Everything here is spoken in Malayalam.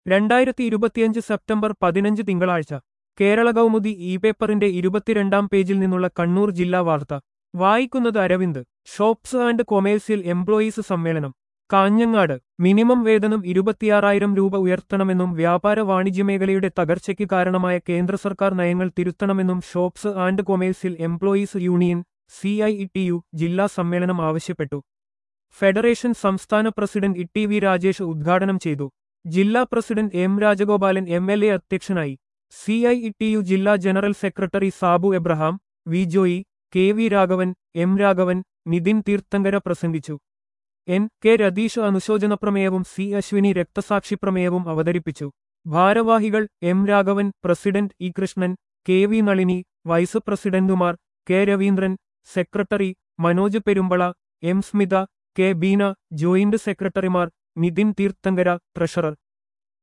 രണ്ടായിരത്തി ഇരുപത്തിയഞ്ച് സെപ്റ്റംബർ പതിനഞ്ച് തിങ്കളാഴ്ച കേരള കൗമുദി ഇ പേപ്പറിന്റെ ഇരുപത്തിരണ്ടാം പേജിൽ നിന്നുള്ള കണ്ണൂർ ജില്ലാ വാർത്ത വായിക്കുന്നത് Aravind shops and commercial employees സമ്മേളനം കാഞ്ഞങ്ങാട് മിനിമം വേതനം ഇരുപത്തിയാറായിരം രൂപ ഉയർത്തണമെന്നും വ്യാപാര വാണിജ്യ മേഖലയുടെ തകർച്ചയ്ക്ക് കാരണമായ കേന്ദ്ര സർക്കാർ നയങ്ങൾ തിരുത്തണമെന്നും shops and commercial employees union C I T U ജില്ലാ സമ്മേളനം ആവശ്യപ്പെട്ടു ഫെഡറേഷൻ സംസ്ഥാന പ്രസിഡന്റ് ഇ വി രാജേഷ് ഉദ്ഘാടനം ചെയ്തു ജില്ലാ പ്രസിഡന്റ് M Rajagopalan M L A അധ്യക്ഷനായി സി ഐ ടി യു ജില്ലാ general secretary Sabu Abraham V Joy K V Raghavan M Raghavan Nithin Theerthankara പ്രസംഗിച്ചു എൻ കെ രതീഷ് അനുശോചന പ്രമേയവും സി അശ്വിനി രക്തസാക്ഷി പ്രമേയവും അവതരിപ്പിച്ചു ഭാരവാഹികൾ M Raghavan president E Krishnan K V Nalini vice പ്രസിഡന്റുമാർ K Raveendran secretary Manoj Perumbala M Smitha K Beena joint സെക്രട്ടറിമാർ നിതിൻ തീർത്ഥങ്കര ട്രഷറർ